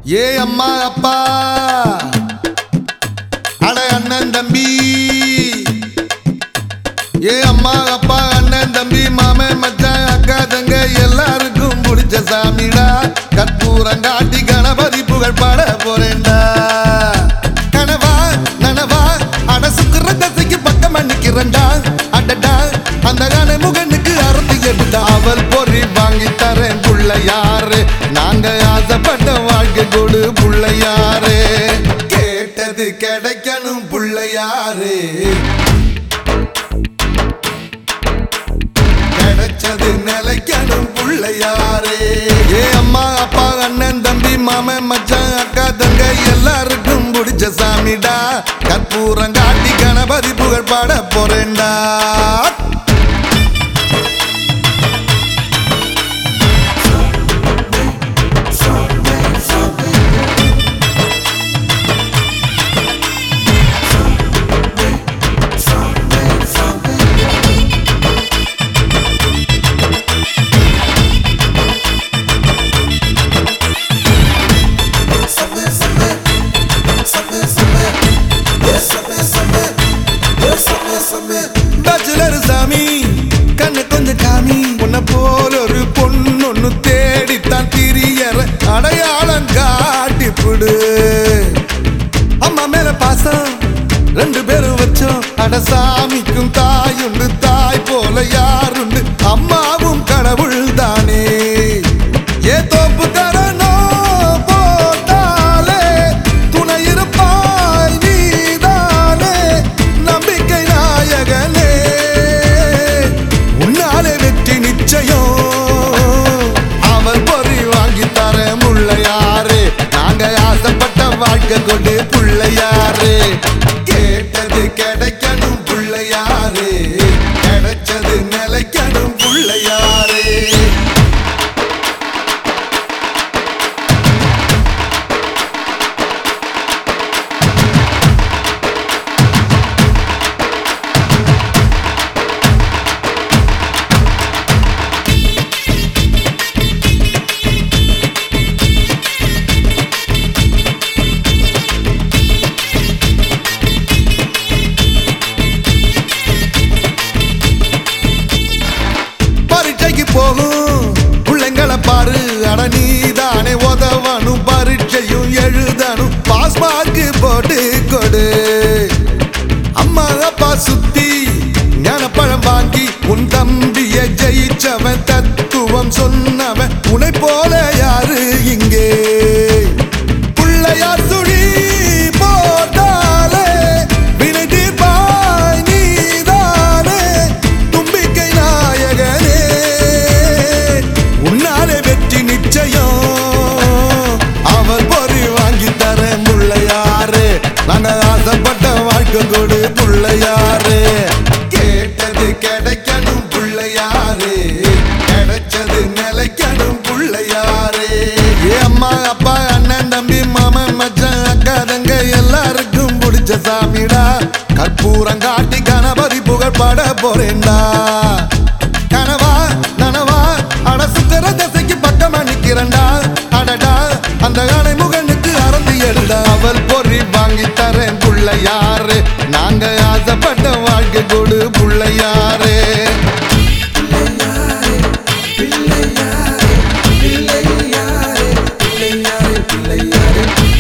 ஏ அம்மா அப்பா அட அண்ணன் தம்பி ஏ அம்மா அப்பா அண்ணன் தம்பி மாமன் மச்சான் அக்கா தங்க எல்லாருக்கும் பிடிச்ச சாமிடா கற்பூரம் காட்டி கணபதி புகழ் பாட போறேன்டா கனவா நனவா அட சுக்குற தசைக்கு பக்கமா நிக்கிறேன்டா அடடா அந்த கனை முகனுக்கு அறுத்து எடுத்தா அவள் பொறி வாங்கி தரேன் புள்ள யாரு நாங்க ஆசைப்பட்ட வாழ்க்கை கொடு புள்ள யாரு கேட்டது கிடைக்கணும் புள்ள யாரு கிடைச்சது நிலைக்கணும் புள்ள யாரு ஏ அம்மா அப்பா அண்ணன் தம்பி மாமன் மச்சான் அக்கா தங்க எல்லாருக்கும் பிடிச்ச சாமிடா கற்பூரம் காட்டி கணபதி புகழ் பாட போறேன்டா பேச்சுலர் சாமி கண்ணு கொஞ்சம் காமி உன்னை போல ஒரு பொண்ணு தேடித்தான் திரியற அடையாளம் காட்டிப்புடு அம்மா மேல பாசம் ரெண்டு பேரும் வச்சோம் அட சாமிக்கும் தாயுண்டு தாய் போல யாருண்டு அம்மாவும் கடவுள் தானே ஏ தோப்பு தரனோ போட்டாலே துணை இருப்பாய் நீதானே நம்பிக்கை நாயகனே உன்னாலே வெற்றி நிச்சயம் அவன் பொறி வாங்கி தர முள்ள யாரு நாங்க ஆசைப்பட்ட வாழ்க்கை கொண்டு புள்ள யாரு கேட்டது கிடைக்கணும் புள்ள யாரு கிடைச்சது நிலைக்கணும் புள்ள யாரு பரீட்சைக்கு போகும் பிள்ளைங்களை பாரு அட நீதானே உதவணும் பரீட்சையும் எழுதணும் பாஸ் மார்க்கு போட்டு கொடு அம்மா அப்பா சுத்தி ஞானப்பழம் வாங்கி உன் தம்பிய ஜெயிச்சவன் தத்துவம் சொன்னவன் உன்னை போல யாரு இங்கே பிள்ளையார் சுழி போட்டாலே வினை தீர்ப்பாய் நீதானே தும்பிக்கை நாயகனே உன்னாலே வெற்றி நிச்சயம் அவர் பொறி வாங்கி தர முள்ள யாரு நாங்க ஆசைப்பட்ட வாழ்க்கை கொடு புள்ள யாரு கேட்டது கிடைக்கணும் புள்ள யாரு கிடைச்சது நிலைக்கணும் புள்ள யாரு ஏ அம்மா அப்பா அண்ணன் தம்பி மாமன் மச்சான் அக்கா தங்க எல்லாருக்கும் பிடிச்ச சாமிடா கற்பூரம் காட்டி கணபதி புகழ் பாட போறேன்டா கனவா நனவா அட சுக்கர தசைக்கு பக்கமா நிக்கிறேன்டா அடடா அந்த யானை முகனுக்கு அறந்து எழுடா அவள் பொறி வாங்கி தரேன் புள்ள யாரு நாங்க ஆசைப்பட்ட வாழ்க்கை கொடு புள்ள யாரு பிள்ளையாரே பிள்ளையாரே பிள்ளையாரே பிள்ளையாரே